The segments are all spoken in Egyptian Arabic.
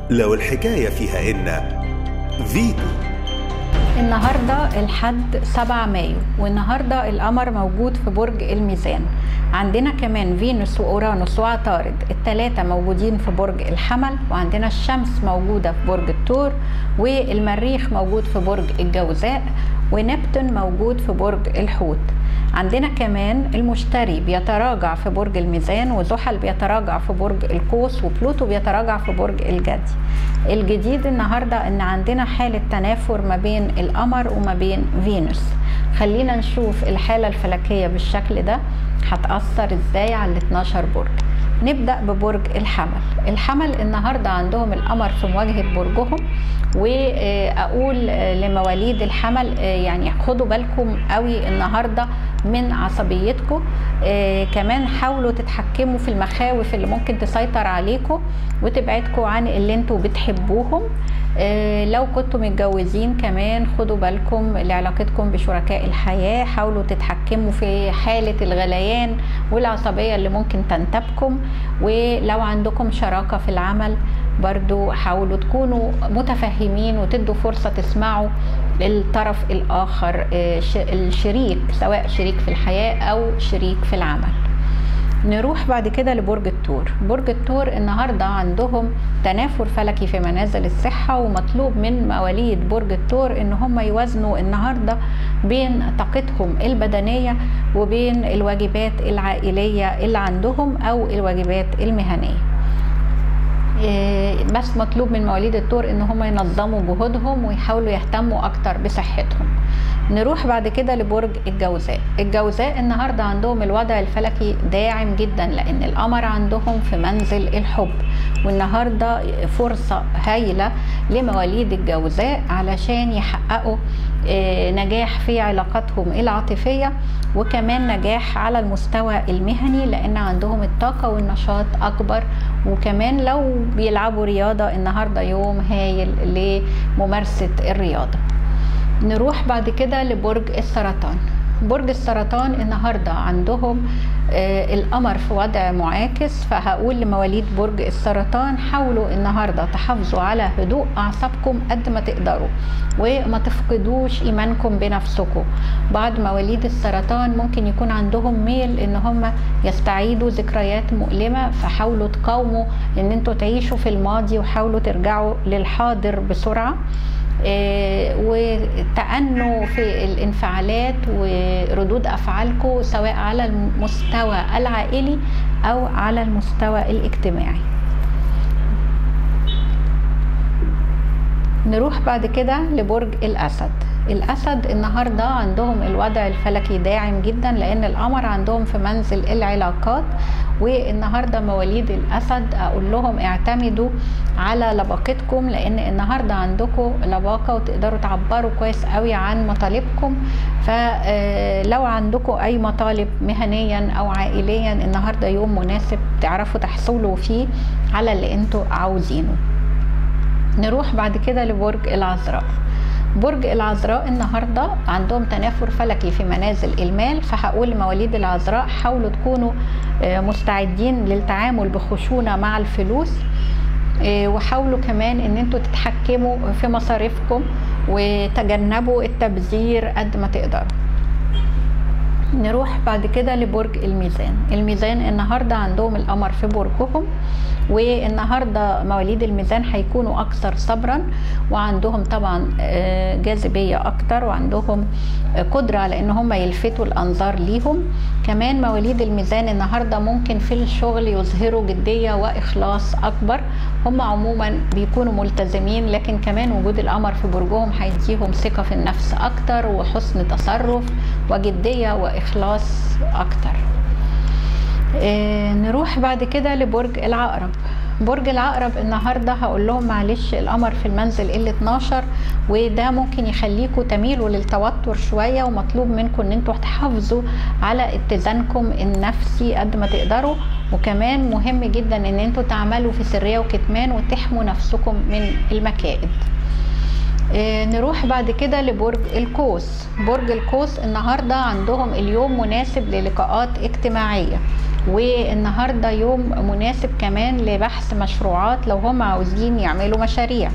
لو الحكاية فيها إن فيتو النهارده الحد 7 مايو والنهارده القمر موجود في برج الميزان عندنا كمان فينوس واورانوس وعطارد الثلاثه موجودين في برج الحمل وعندنا الشمس موجوده في برج الثور والمريخ موجود في برج الجوزاء ونبتون موجود في برج الحوت عندنا كمان المشتري بيتراجع في برج الميزان وزحل بيتراجع في برج القوس وبلوتو بيتراجع في برج الجدي الجديد النهارده ان عندنا حاله تنافر ما بين القمر وما بين فينوس خلينا نشوف الحاله الفلكيه بالشكل ده هتاثر ازاي على ال 12 برج نبدا ببرج الحمل الحمل النهارده عندهم القمر في مواجهه برجهم واقول لمواليد الحمل يعني خدوا بالكم قوي النهارده من عصبيتكم كمان حاولوا تتحكموا في المخاوف اللي ممكن تسيطر عليكم وتبعدكم عن اللي انتوا بتحبوهم لو كنتوا متجوزين كمان خدوا بالكم لعلاقتكم بشركاء الحياة حاولوا تتحكموا في حالة الغليان والعصبية اللي ممكن تنتابكم ولو عندكم شراكة في العمل برضو حاولوا تكونوا متفهمين وتدوا فرصة تسمعوا الطرف الآخر الشريك سواء شريك في الحياة أو شريك في العمل نروح بعد كده لبرج الثور برج الثور النهارده عندهم تنافر فلكي في منازل الصحه ومطلوب من مواليد برج الثور ان هم يوازنوا النهارده بين طاقتهم البدنيه وبين الواجبات العائليه اللي عندهم او الواجبات المهنيه بس مطلوب من مواليد الثور ان هم ينظموا جهودهم ويحاولوا يهتموا اكتر بصحتهم نروح بعد كده لبرج الجوزاء الجوزاء النهاردة عندهم الوضع الفلكي داعم جدا لأن القمر عندهم في منزل الحب والنهاردة فرصة هايلة لمواليد الجوزاء علشان يحققوا نجاح في علاقاتهم العاطفية وكمان نجاح على المستوى المهني لأن عندهم الطاقة والنشاط أكبر وكمان لو بيلعبوا رياضة النهاردة يوم هايل لممارسة الرياضة نروح بعد كده لبرج السرطان برج السرطان النهارده عندهم آه القمر في وضع معاكس فهقول لمواليد برج السرطان حاولوا النهارده تحافظوا على هدوء اعصابكم قد ما تقدروا وما تفقدوش ايمانكم بنفسكم بعض مواليد السرطان ممكن يكون عندهم ميل ان هم يستعيدوا ذكريات مؤلمه فحاولوا تقاوموا ان انتوا تعيشوا في الماضي وحاولوا ترجعوا للحاضر بسرعه آه وتأنوا في الانفعالات وردود أفعالكم سواء على المستوى العائلي أو على المستوى الاجتماعي نروح بعد كده لبرج الأسد الأسد النهاردة عندهم الوضع الفلكي داعم جدا لأن القمر عندهم في منزل العلاقات والنهارده مواليد الأسد أقول لهم اعتمدوا على لباقتكم لأن النهارده عندكم لباقة وتقدروا تعبروا كويس قوي عن مطالبكم فلو عندكم أي مطالب مهنيا أو عائليا النهارده يوم مناسب تعرفوا تحصلوا فيه على اللي انتوا عاوزينه نروح بعد كده لبرج العذراء برج العذراء النهارده عندهم تنافر فلكي في منازل المال فهقول لمواليد العذراء حاولوا تكونوا مستعدين للتعامل بخشونه مع الفلوس وحاولوا كمان ان انتوا تتحكموا في مصاريفكم وتجنبوا التبذير قد ما تقدروا نروح بعد كده لبرج الميزان الميزان النهارده عندهم القمر في برجهم والنهارده مواليد الميزان هيكونوا اكثر صبرا وعندهم طبعا جاذبيه اكتر وعندهم قدره على ان هم يلفتوا الانظار ليهم كمان مواليد الميزان النهارده ممكن في الشغل يظهروا جديه واخلاص اكبر هم عموما بيكونوا ملتزمين لكن كمان وجود القمر في برجهم هيديهم ثقه في النفس اكتر وحسن تصرف وجديه واخلاص اكتر نروح بعد كده لبرج العقرب برج العقرب النهارده هقول لهم معلش القمر في المنزل ال 12 وده ممكن يخليكم تميلوا للتوتر شويه ومطلوب منكم ان انتوا تحافظوا على اتزانكم النفسي قد ما تقدروا وكمان مهم جدا ان انتوا تعملوا في سريه وكتمان وتحموا نفسكم من المكائد نروح بعد كده لبرج القوس برج القوس النهارده عندهم اليوم مناسب للقاءات اجتماعيه والنهارده يوم مناسب كمان لبحث مشروعات لو هم عاوزين يعملوا مشاريع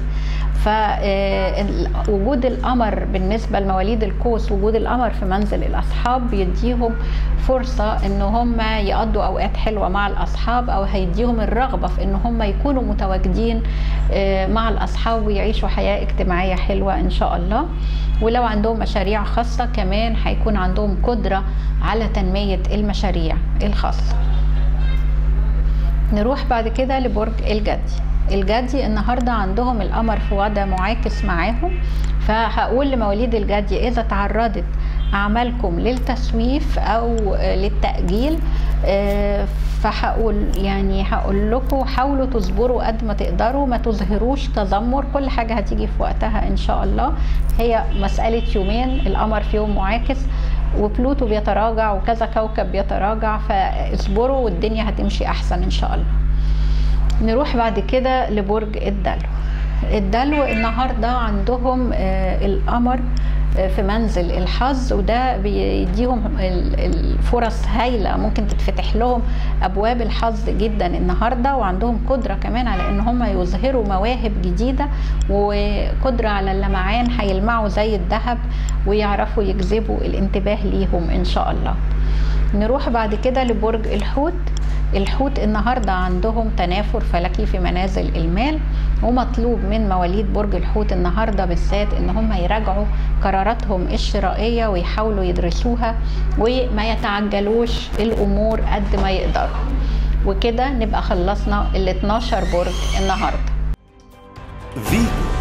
فوجود القمر بالنسبة لمواليد القوس وجود القمر في منزل الأصحاب بيديهم فرصة إن هم يقضوا أوقات حلوة مع الأصحاب أو هيديهم الرغبة في إن هم يكونوا متواجدين مع الأصحاب ويعيشوا حياة اجتماعية حلوة إن شاء الله ولو عندهم مشاريع خاصة كمان هيكون عندهم قدرة على تنمية المشاريع الخاصة نروح بعد كده لبرج الجدي الجدي النهارده عندهم القمر في وضع معاكس معاهم فهقول لمواليد الجدي اذا تعرضت اعمالكم للتسويف او للتاجيل فهقول يعني هقول لكم حاولوا تصبروا قد ما تقدروا ما تظهروش تذمر كل حاجه هتيجي في وقتها ان شاء الله هي مساله يومين القمر في يوم معاكس وبلوتو بيتراجع وكذا كوكب بيتراجع فاصبروا والدنيا هتمشي احسن ان شاء الله نروح بعد كده لبرج الدلو الدلو النهارده عندهم القمر في منزل الحظ وده بيديهم الفرص هايله ممكن تتفتح لهم ابواب الحظ جدا النهارده وعندهم قدره كمان على ان هم يظهروا مواهب جديده وقدره على اللمعان هيلمعوا زي الذهب ويعرفوا يجذبوا الانتباه ليهم ان شاء الله نروح بعد كده لبرج الحوت الحوت النهارده عندهم تنافر فلكي في منازل المال ومطلوب من مواليد برج الحوت النهارده بالذات ان هم يراجعوا قراراتهم الشرائيه ويحاولوا يدرسوها وما يتعجلوش الامور قد ما يقدروا وكده نبقى خلصنا ال 12 برج النهارده فيتو